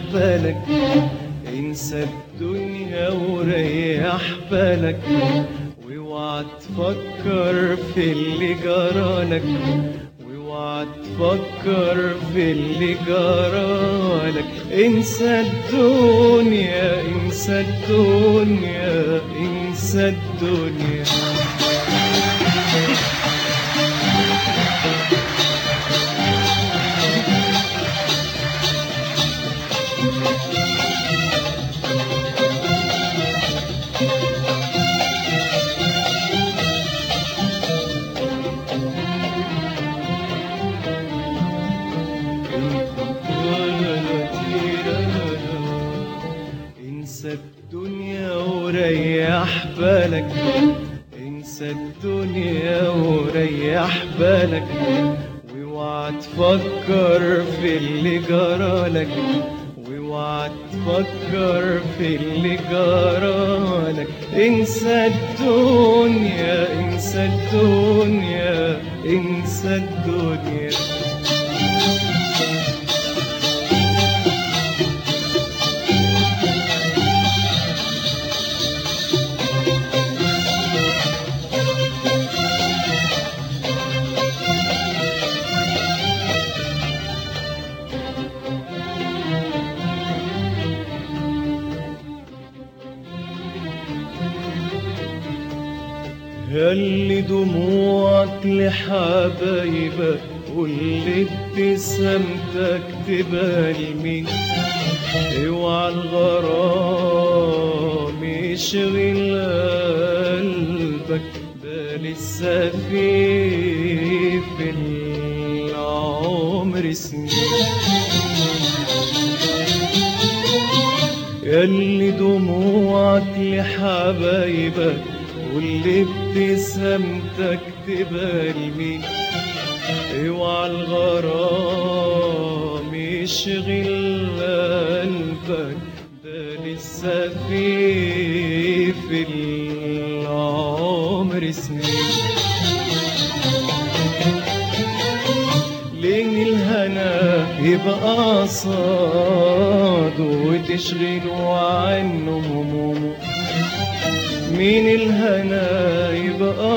بالك انسى الدنيا وريح بالك واوعى تفكر في اللي جرالك واوعى تفكر في اللي جرالك انسى الدنيا انسى الدنيا انسى الدنيا انسى الدنيا وريح بالك انسى الدنيا وريح بالك واوعى تفكر في اللي جرالك واوعى تفكر في اللي جرالك انسى الدنيا انسى الدنيا انسى الدنيا ياللي دموعك لحبايبك واللي ابتسامتك تبقى لمين اوعى الغرام يشغل قلبك ده لسه في في العمر سنين ياللي دموعك لحبايبك واللي ابتسامتك تبقى لمين اوعى الغرام يشغل قلبك ده لسه في في العمر سنين لين الهنا يبقى قصاده وتشغله عنه همومه مين الهنا يبقى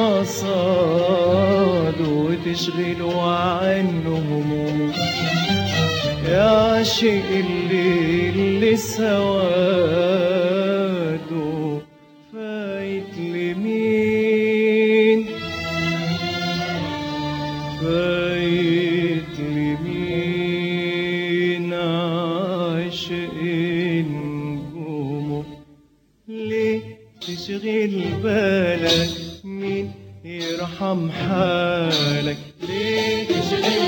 قصاده وتشغله عنه همومه يا عاشق الليل اللي سواده فايت لمين فايت لمين عاشق نجومه ليه تشغل بالك مين يرحم حالك ليه تشغل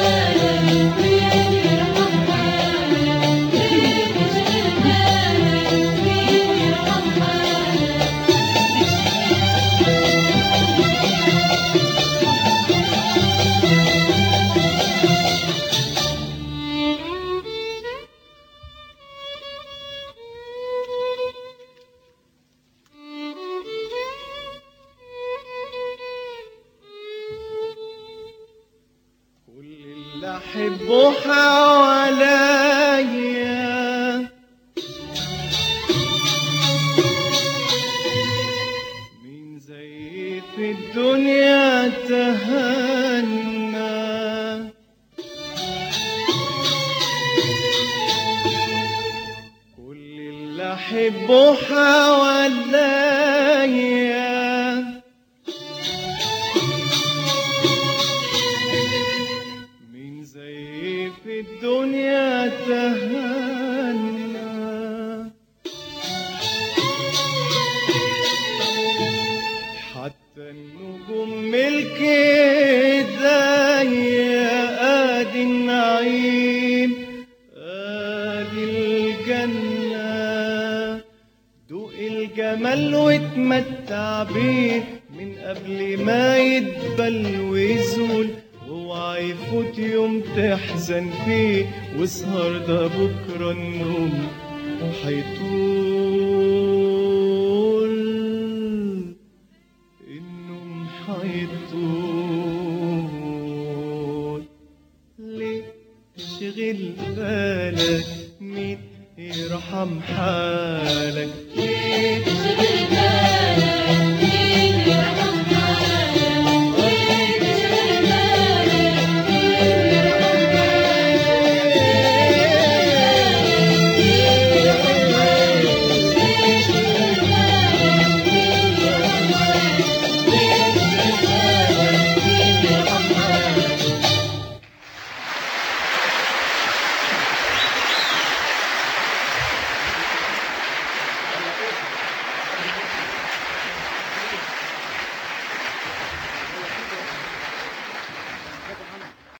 كل اللي احبه حواليا مين زي في الدنيا تهنى كل اللي احبه حواليا مين زي في الدنيا تهنى حتى النجوم ملك ايديا ادي النعيم ادي الجنة دوق الجمال واتمتع بيه من قبل ما يدبل ويزول اوعى يفوت يوم تحزن فيه واسهر ده بكرة النوم حيطول النوم حيطول ليه تشغل بالك مين يرحم حالك ليه